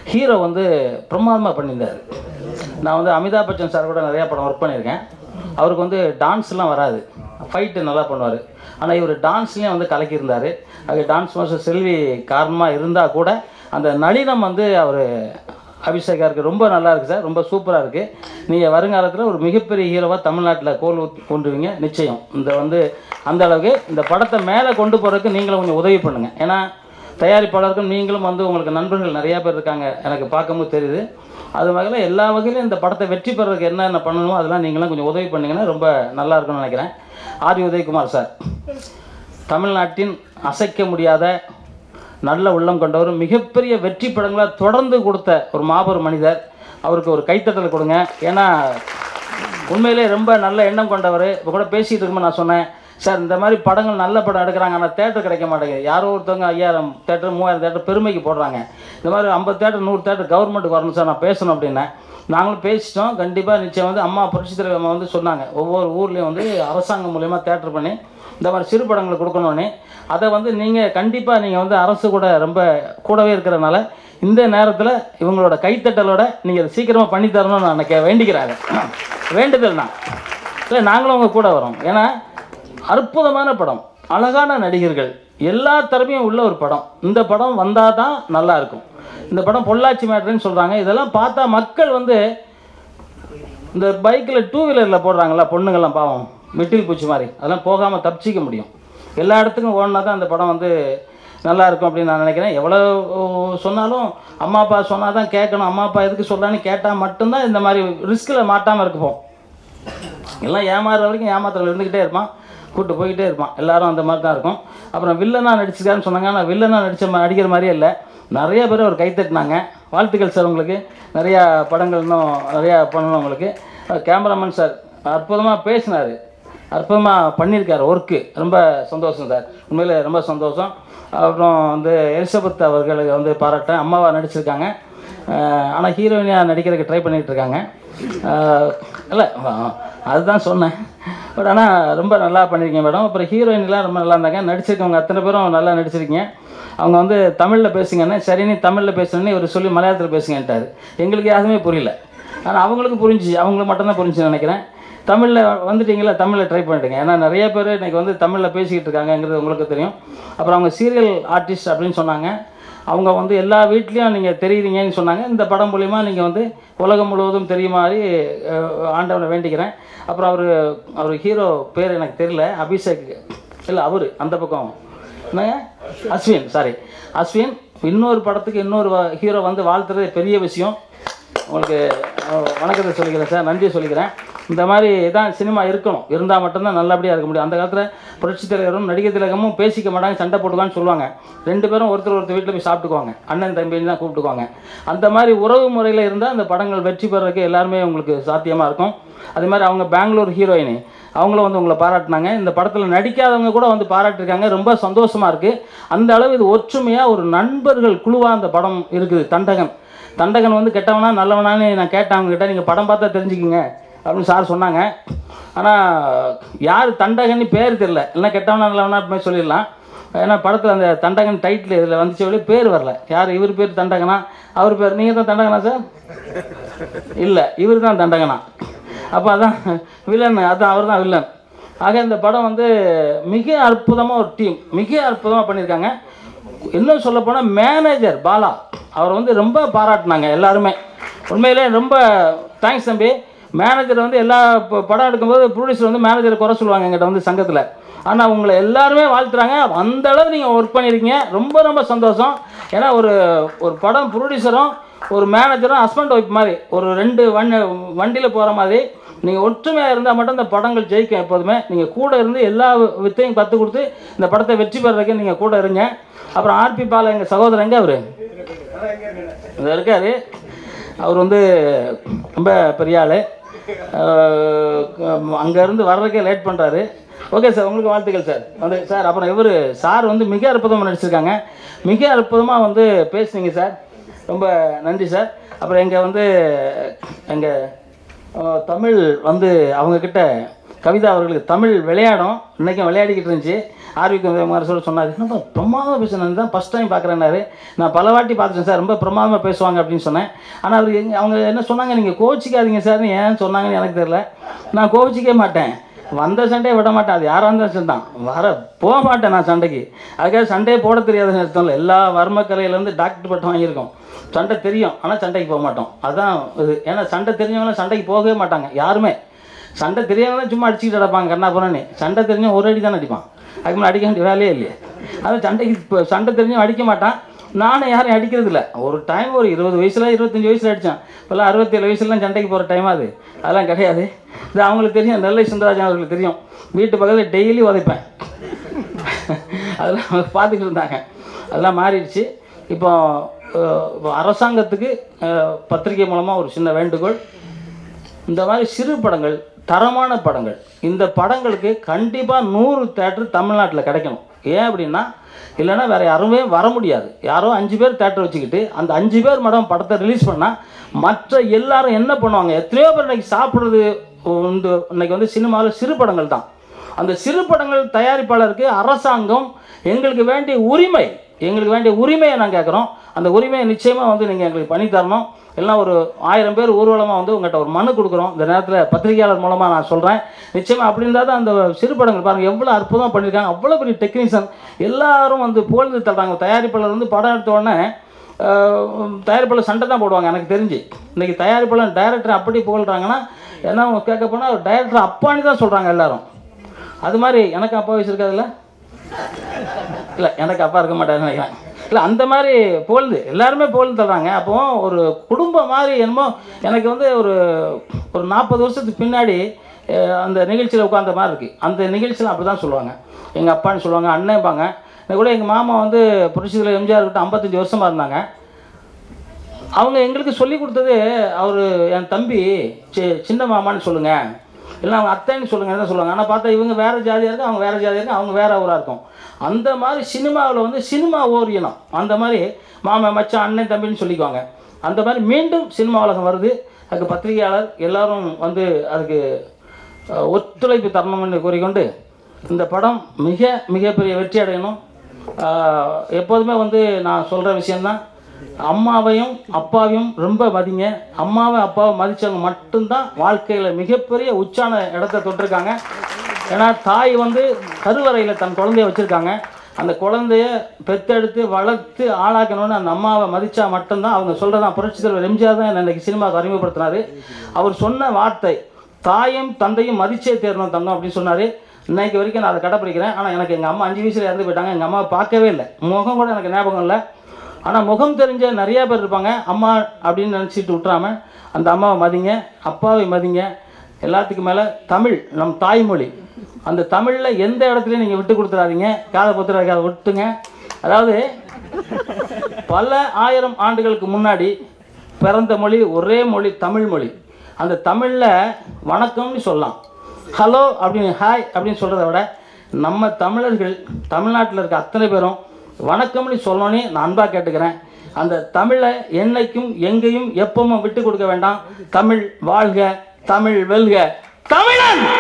hero வந்து பிரமாதமாக பண்ணியிருந்தார் நான் வந்து அமிதாப் பச்சன் சார் கூட நிறையா படம் ஒர்க் பண்ணியிருக்கேன் அவருக்கு வந்து டான்ஸ்லாம் வராது ஃபைட்டு நல்லா பண்ணுவார் ஆனால் இவர் டான்ஸ்லேயும் வந்து கலக்கியிருந்தார் அது டான்ஸ் மாஸ்டர் செல்வி காரணமாக இருந்தால் கூட அந்த நளினம் வந்து அவர் அபிஷேகா இருக்குது ரொம்ப நல்லா இருக்குது சார் ரொம்ப சூப்பராக இருக்குது நீங்கள் வருங்காலத்தில் ஒரு மிகப்பெரிய ஹீரோவாக தமிழ்நாட்டில் கோல் ஊத்தி கொண்டுவீங்க நிச்சயம் இந்த வந்து அந்த அளவுக்கு இந்த படத்தை மேலே கொண்டு போகிறதுக்கு நீங்களும் கொஞ்சம் உதவி பண்ணுங்கள் ஏன்னா தயாரிப்பாளருக்கும் நீங்களும் வந்து உங்களுக்கு நண்பர்கள் நிறையா பேர் இருக்காங்க எனக்கு பார்க்கும்போது தெரியுது அது வகையில் எல்லா வகையிலும் இந்த படத்தை வெற்றி பெறதுக்கு என்னென்ன பண்ணணுமோ அதெல்லாம் நீங்களாம் கொஞ்சம் உதவி பண்ணீங்கன்னா ரொம்ப நல்லா இருக்கும்னு நினைக்கிறேன் ஆதி உதயகுமார் சார் தமிழ்நாட்டின் அசைக்க முடியாத நல்ல உள்ளம் கொண்டவர் மிகப்பெரிய வெற்றி படங்களை தொடர்ந்து கொடுத்த ஒரு மாபெரும் மனிதர் அவருக்கு ஒரு கைத்தட்டல் கொடுங்க ஏன்னா உண்மையிலே ரொம்ப நல்ல எண்ணம் கொண்டவர் இப்போ கூட பேசிகிட்டு இருக்கும்போது நான் சொன்னேன் சார் இந்த மாதிரி படங்கள் நல்ல படம் எடுக்கிறாங்க ஆனால் தேட்டர் கிடைக்க மாட்டேங்குது யாரோ ஒருத்தவங்க ஐயாயிரம் தேட்டர் மூவாயிரம் தேட்டர் பெருமைக்கு போடுறாங்க இந்த மாதிரி ஐம்பது தேட்டர் நூறு தேட்டர் கவர்மெண்ட்டுக்கு வரணும் சார் நான் பேசணும் அப்படின்னேன் நாங்களும் பேசிட்டோம் கண்டிப்பாக நிச்சயம் வந்து அம்மா புரட்சி தலைவர் அம்மா வந்து சொன்னாங்க ஒவ்வொரு ஊர்லேயும் வந்து அரசாங்கம் மூலயமா தேட்டர் பண்ணி இந்த மாதிரி சிறு படங்களை கொடுக்கணும்னு அதை வந்து நீங்கள் கண்டிப்பாக நீங்கள் வந்து அரசு கூட ரொம்ப கூடவே இருக்கிறனால இந்த நேரத்தில் இவங்களோட கைத்தட்டலோட நீங்கள் அதை சீக்கிரமாக பண்ணி தரணும்னு நான் கே வேண்டிக்கிறாங்க வேண்டுதல் தான் இல்லை நாங்களும் உங்கள் கூட வரோம் ஏன்னா அற்புதமான படம் அழகான நடிகர்கள் எல்லா திறமையும் உள்ள ஒரு படம் இந்த படம் வந்தால் தான் நல்லா இருக்கும் இந்த படம் பொள்ளாச்சி மேட்ருன்னு சொல்கிறாங்க இதெல்லாம் பார்த்தா மக்கள் வந்து இந்த பைக்கில் டூ வீலரில் போடுறாங்கல்ல பொண்ணுங்கள்லாம் பாவம் மெட்டில் பூச்சி மாதிரி அதெல்லாம் போகாமல் தப்பிச்சிக்க முடியும் எல்லா இடத்துக்கும் ஓடினா தான் அந்த படம் வந்து நல்லா இருக்கும் அப்படின்னு நான் நினைக்கிறேன் எவ்வளோ சொன்னாலும் அம்மா அப்பா சொன்னால் தான் கேட்கணும் அம்மா அப்பா எதுக்கு சொல்கிறான்னு கேட்டால் மட்டும்தான் இந்த மாதிரி ரிஸ்கில் மாட்டாமல் இருப்போம் எல்லாம் ஏமாறுற வரைக்கும் ஏமாத்திரம் இருந்துக்கிட்டே இருப்பான் கூட்டு போய்கிட்டே இருப்பான் எல்லாரும் அந்த மாதிரி தான் இருக்கும் அப்புறம் வில்லனாக நடிச்சிருக்காருன்னு சொன்னாங்க ஆனால் வில்லனாக நடித்த நடிக்கிற மாதிரியே இல்லை நிறைய பேர் அவர் கைத்தட்டினாங்க வாழ்த்துக்கள் சார் உங்களுக்கு நிறையா படங்கள் இன்னும் நிறையா பண்ணணும் உங்களுக்கு கேமராமேன் சார் அற்புதமாக பேசினார் அற்புதமாக பண்ணியிருக்காரு ஒர்க்கு ரொம்ப சந்தோஷம் சார் உண்மையில் ரொம்ப சந்தோஷம் அப்புறம் வந்து எலிசபெத் அவர்களுக்கு வந்து பாராட்டேன் அம்மாவாக நடிச்சிருக்காங்க ஆனால் ஹீரோயினியாக நடிக்கிறதுக்கு ட்ரை பண்ணிகிட்டு இருக்காங்க இல்லை அதுதான் சொன்னேன் பட் ஆனால் ரொம்ப நல்லா பண்ணியிருக்கீங்க மேடம் அப்புறம் ஹீரோயின்லாம் ரொம்ப நல்லா இருந்தாங்க நடிச்சிருக்கவங்க அத்தனை பேரும் நல்லா நடிச்சிருக்கீங்க அவங்க வந்து தமிழில் பேசுங்கன்னு சரி நீ தமிழில் பேசுனேன்னு இவர் சொல்லி மலையாளத்தில் பேசுங்கன்ட்டார் எங்களுக்கு யாருமே புரியல ஆனால் அவங்களுக்கு புரிஞ்சு அவங்களுக்கு மட்டும்தான் புரிஞ்சு நினைக்கிறேன் தமிழில் வந்துட்டீங்களா தமிழில் ட்ரை பண்ணிட்டுங்க ஏன்னா நிறைய பேர் இன்றைக்கி வந்து தமிழில் பேசிக்கிட்டு இருக்காங்கங்கிறது உங்களுக்கு தெரியும் அப்புறம் அவங்க சீரியல் ஆர்டிஸ்ட் அப்படின்னு சொன்னாங்க அவங்க வந்து எல்லா வீட்லேயும் நீங்கள் தெரியுறீங்கன்னு சொன்னாங்க இந்த படம் மூலிமா நீங்கள் வந்து உலகம் முழுவதும் தெரியும் மாதிரி அஹ், ஆண்டவனை வேண்டிக்கிறேன் அப்புறம் அவர் அவர் ஹீரோ பேர் எனக்கு தெரியல அபிஷேக் இல்லை அவர் அந்த பக்கம் என்னங்க அஸ்வின் சாரி அஸ்வின் இன்னொரு படத்துக்கு இன்னொரு ஹீரோ வந்து வாழ்த்துறது பெரிய விஷயம் உங்களுக்கு அஹ், வணக்கத்தை சொல்லிக்கிறேன் சார் நன்றியை சொல்லிக்கிறேன் இந்த மாதிரி தான் சினிமா இருக்கணும் இருந்தால் மட்டும்தான் நல்லபடியாக இருக்க முடியும் அந்த காலத்தில் புரட்சி தலைவரும் நடிகர் திலகமும் பேசிக்க மாட்டாங்க சண்டை போட்டுக்கான்னு சொல்லுவாங்க ரெண்டு பேரும் ஒருத்தர் ஒருத்தர் வீட்டில் போய் சாப்பிட்டுக்குவாங்க அண்ணன் தம்பின்னு தான் கூப்பிட்டுக்குவாங்க அந்த மாதிரி உறவு முறையில் இருந்தால் அந்த படங்கள் வெற்றி பெறதுக்கு எல்லாருமே உங்களுக்கு சாத்தியமாக இருக்கும் அதே மாதிரி அவங்க பெங்களூர் ஹீரோயினி அவங்களும் வந்து உங்களை பாராட்டினாங்க இந்த படத்தில் நடிக்காதவங்க கூட வந்து பாராட்டிருக்காங்க ரொம்ப சந்தோஷமாக இருக்குது அந்த அளவு இது ஒற்றுமையாக ஒரு நண்பர்கள் குழுவாக அந்த படம் இருக்குது தண்டகன் தண்டகன் வந்து கெட்டவனா நல்லவனான்னு நான் கேட்டேன் அவங்க கிட்ட நீங்கள் படம் பார்த்தா தெரிஞ்சுக்கிங்க அப்படின்னு சார் சொன்னாங்க ஆனால் யார் தண்டகன்னு பேர் தெரியல இல்லைன்னா கெட்டவனா நல்லவனா அப்படின்னு சொல்லிடலாம் ஏன்னா படத்தில் அந்த தண்டகன் டைட்டில் இதில் வந்துச்சு வழி பேர் வரல யார் இவர் பேர் தண்டகனா அவர் பேர் நீங்கள் தான் தண்டகனா சார் இல்லை இவர் தான் தண்டகனா அப்போ அதான் வில்லன் அதான் அவர் தான் வில்லன் ஆக இந்த படம் வந்து மிக அற்புதமாக ஒரு டீம் மிக அற்புதமாக பண்ணியிருக்காங்க இன்னும் சொல்லப்போனால் மேனேஜர் பாலா அவர் வந்து ரொம்ப பாராட்டினாங்க எல்லாருமே உண்மையிலே ரொம்ப தேங்க்ஸ் தம்பி மேனேஜர் வந்து எல்லா ப- படம் எடுக்கும்போது ப்ரொடியூசர் வந்து மேனேஜர் குறை சொல்லுவாங்க எங்கிட்ட வந்து சங்கத்தில் ஆனால் உங்களை எல்லாருமே வாழ்த்துறாங்க அந்த அளவு நீங்கள் ஒர்க் பண்ணியிருக்கீங்க ரொம்ப ரொம்ப சந்தோஷம் ஏன்னா ஒரு ஒரு படம் ப்ரொடியூசரும் ஒரு மேனேஜரும் ஹஸ்பண்ட் ஒய்ஃப் மாதிரி ஒரு ரெண்டு வண்டி வண்டியில் போகிற மாதிரி நீங்கள் ஒற்றுமையாக இருந்தால் மட்டும் இந்த படங்கள் ஜெயிக்கும் எப்போதுமே நீங்கள் கூட இருந்து எல்லா வித்தையும் கற்றுக் கொடுத்து இந்த படத்தை வெற்றி பெறதுக்கு நீங்கள் கூட இருங்க அப்புறம் ஆர்பி பாலா எங்கள் சகோதரன் எங்கே அவர் இதில் இருக்கார் அவர் வந்து ரொம்ப பெரிய ஆள் அங்கேருந்து வர்றதுக்கே லேட் பண்ணுறாரு ஓகே சார் உங்களுக்கு வாழ்த்துக்கள் சார் வந்து சார் அப்புறம் இவர் சார் வந்து மிக அற்புதமாக நடிச்சிருக்காங்க மிக அற்புதமாக வந்து பேசுனீங்க சார் ரொம்ப நன்றி சார் அப்புறம் எங்கள் வந்து எங்கள் தமிழ் வந்து அவங்கக்கிட்ட கவிதா அவர்களுக்கு தமிழ் விளையாடும் இன்றைக்கும் விளையாடிக்கிட்டு இருந்துச்சு ஆர்விக்கு உதயகுமார் சொல்ல சொன்னார் என்னப்பா பிரமாதமாக பேசுனேன் தான் ஃபஸ்ட் டைம் பார்க்குறேன்னாரு நான் பல வாட்டி பார்த்துட்டேன் சார் ரொம்ப பிரமாதமாக பேசுவாங்க அப்படின்னு சொன்னேன் ஆனால் அவர் எங்க அவங்க என்ன சொன்னாங்க நீங்கள் கோச்சிக்காதீங்க சார்னு ஏன் சொன்னாங்கன்னு எனக்கு தெரியல நான் கோச்சிக்கவே மாட்டேன் வந்த சண்டையை விட மாட்டேன் அது யாராக இருந்தாலும் சரி தான் வர போக மாட்டேன் நான் சண்டைக்கு அதுக்காக சண்டையே போட தெரியாதுன்னு அர்த்தம் இல்லை எல்லா வர்மக்கலையிலேருந்து டாக்டர் பட்டம் வாங்கியிருக்கோம் சண்டை தெரியும் ஆனால் சண்டைக்கு போக மாட்டோம் அதான் இது ஏன்னா சண்டை தெரிஞ்சவங்களாம் சண்டைக்கு போகவே மாட்டாங்க யாருமே சண்டை தெரியாதவங்க சும்மா அடிச்சுக்கிட்டு கிடப்பாங்க கண்ணாபுரன்னு சண்டை தெரிஞ்சவன் ஒரு அடி தானே அடிப்பான் அதுக்கு மேலே அடிக்க வேண்டிய வேலையே இல்லையே அது சண்டைக்கு இப்போ சண்டை தெரிஞ்சவன் அடிக்க மாட்டான் நானும் யாரையும் அடிக்கிறது இல்லை ஒரு டைம் ஒரு இருபது வயசில் இருபத்தஞ்சி வயசில் அடித்தான் இப்போல்லாம் அறுபத்தேழு வயசுலாம் சண்டைக்கு போகிற டைம் அது அதெல்லாம் கிடையாது இது அவங்களுக்கு தெரியும் நெல்லை சுந்தராஜன் அவர்களுக்கு தெரியும் வீட்டு பக்கத்தில் டெய்லி உதைப்பேன் அதெல்லாம் அவங்க பார்த்துக்கிட்டு இருந்தாங்க அதெல்லாம் மாறிடுச்சு இப்போ அஹ், இப்போ அரசாங்கத்துக்கு அஹ், பத்திரிகை மூலமாக ஒரு சின்ன வேண்டுகோள் இந்த மாதிரி சிறு படங்கள் தரமான படங்கள் இந்த படங்களுக்கு கண்டிப்பாக நூறு தேட்டர் தமிழ்நாட்டில் கிடைக்கணும் ஏன் அப்படின்னா இல்லைன்னா வேறு யாருமே வர முடியாது யாரோ அஞ்சு பேர் தேட்டர் வச்சுக்கிட்டு அந்த அஞ்சு பேர் மேடம் படத்தை ரிலீஸ் பண்ணால் மற்ற எல்லாரும் என்ன பண்ணுவாங்க எத்தனையோ பேர் இன்னைக்கு சாப்பிட்றது இந்த இன்னைக்கு வந்து சினிமாவில் சிறு படங்கள் தான் அந்த சிறு படங்கள் தயாரிப்பாளருக்கு அரசாங்கம் எங்களுக்கு வேண்டிய உரிமை எங்களுக்கு வேண்டிய உரிமையை நான் கேட்குறோம் அந்த உரிமையை நிச்சயமாக வந்து நீங்கள் எங்களுக்கு பண்ணி தரணும் எல்லாம் ஒரு ஆயிரம் பேர் ஊர்வலமாக வந்து உங்கள்கிட்ட ஒரு மனு கொடுக்குறோம் இந்த நேரத்தில் பத்திரிகையாளர் மூலமாக நான் சொல்கிறேன் நிச்சயமாக அப்படி இருந்தால் தான் அந்த சிறு படங்கள் பாருங்கள் எவ்வளோ அற்புதமாக பண்ணியிருக்காங்க அவ்வளோ பெரிய டெக்னீஷியன் எல்லாரும் வந்து புகழ்ந்து தள்ளுறாங்க தயாரிப்பாளர் வந்து படம் எடுத்த உடனே அஹ், தயாரிப்பாளர் சண்டை தான் போடுவாங்க எனக்கு தெரிஞ்சு இன்றைக்கி தயாரிப்பாளர் டைரக்டர் அப்படி புகழ்கிறாங்கன்னா ஏன்னா அவங்க கேட்க போனால் டைரக்டர் அப்பான்னு தான் சொல்கிறாங்க எல்லாரும் அது மாதிரி எனக்கு அப்பா வயசு இருக்காதுல்ல இல்லை எனக்கு அப்பா இருக்க மாட்டாருன்னு நினைக்கிறேன் இல்லை அந்த மாதிரி புகழ்ந்து எல்லாருமே புகழ்ந்து தர்றாங்க அப்போ ஒரு குடும்பம் மாதிரி என்னமோ எனக்கு வந்து ஒரு ஒரு நாற்பது வருஷத்துக்கு பின்னாடி அஹ், அந்த நிகழ்ச்சியில் உட்காந்த மாதிரி இருக்குது அந்த நிகழ்ச்சியில் அப்படி தான் சொல்லுவாங்க எங்கள் அப்பான்னு சொல்லுவாங்க அண்ணன்பாங்க இன்னைக்கு கூட எங்கள் மாமா வந்து புரட்சித்தில் எம்ஜிஆர் கிட்ட ஐம்பத்தஞ்சு வருஷமாக இருந்தாங்க அவங்க எங்களுக்கு சொல்லி கொடுத்தது அவர் என் தம்பி சி சின்ன மாமான்னு சொல்லுங்கள் இல்லை அவங்க அத்தைன்னு சொல்லுங்க தான் சொல்லுவாங்க ஆனால் பார்த்தா இவங்க வேறு ஜாதியாக இருக்கும் அவங்க வேறு ஜாதியாக இருக்கும் அவங்க வேறு ஊராக இருக்கும் அந்த மாதிரி சினிமாவில் வந்து சினிமா ஓரியனம் அந்த மாதிரி மாமன் மச்சான் அண்ணன் தம்பின்னு சொல்லிக்குவாங்க அந்த மாதிரி மீண்டும் சினிமா உலகம் வருது அதுக்கு பத்திரிகையாளர் எல்லாரும் வந்து அதுக்கு அஹ், ஒத்துழைப்பு தரணும்னு கூறிக்கொண்டு இந்த படம் மிக மிகப்பெரிய வெற்றி அடையணும் ஆஹ், எப்போதுமே வந்து நான் சொல்கிற விஷயந்தான் அம்மாவையும் அப்பாவையும் ரொம்ப மதிங்க அம்மாவை அப்பாவை மதித்தவங்க மட்டும்தான் வாழ்க்கையில் மிகப்பெரிய உச்சான இடத்த தொட்டிருக்காங்க ஏன்னா தாய் வந்து கருவறையில் தன் குழந்தைய வச்சுருக்காங்க அந்த குழந்தைய பெத்தெடுத்து வளர்த்து ஆளாக்கணும்னு அந்த அம்மாவை மதித்தா மட்டும்தான் அவங்க சொல்கிறதான் புரட்சி தலைவர் எம்ஜிஆர் தான் என்னை இன்னைக்கு சினிமாவுக்கு அறிமுகப்படுத்தினாரு அவர் சொன்ன வார்த்தை தாயும் தந்தையும் மதிச்சே தேரணும் தங்கம் அப்படின்னு சொன்னார் இன்னைக்கு வரைக்கும் நான் அதை கடைப்பிடிக்கிறேன் ஆனால் எனக்கு எங்கள் அம்மா அஞ்சு வயசுல இறந்து போயிட்டாங்க எங்கள் அம்மாவை பார்க்கவே இல்லை முகம் கூட எனக்கு ஞாபகம் இல்லை ஆனால் முகம் தெரிஞ்ச நிறைய பேர் இருப்பாங்க அம்மா அப்படின்னு நினச்சிட்டு விட்றாம அந்த அம்மாவை மதிங்க அப்பாவை மதிங்க எல்லாத்துக்கும் மேலே தமிழ் நம் தாய்மொழி அந்த தமிழில் எந்த இடத்துலையும் நீங்கள் விட்டு கொடுத்துடாதீங்க காதை பொத்துற காதை விட்டுங்க அதாவது பல ஆயிரம் ஆண்டுகளுக்கு முன்னாடி பிறந்த மொழி ஒரே மொழி தமிழ் மொழி அந்த தமிழில் வணக்கம்னு சொல்லலாம் ஹலோ அப்படின்னு ஹாய் அப்படின்னு சொல்கிறத விட நம்ம தமிழர்கள் தமிழ்நாட்டில் இருக்க அத்தனை பேரும் வணக்கம்னு சொல்லணும்னு நான் அன்பாக கேட்டுக்கிறேன் அந்த தமிழை என்னைக்கும் எங்கேயும் எப்பவும் விட்டு கொடுக்க வேண்டாம் தமிழ் வாழ்க தமிழ் வெல்க தமிழன்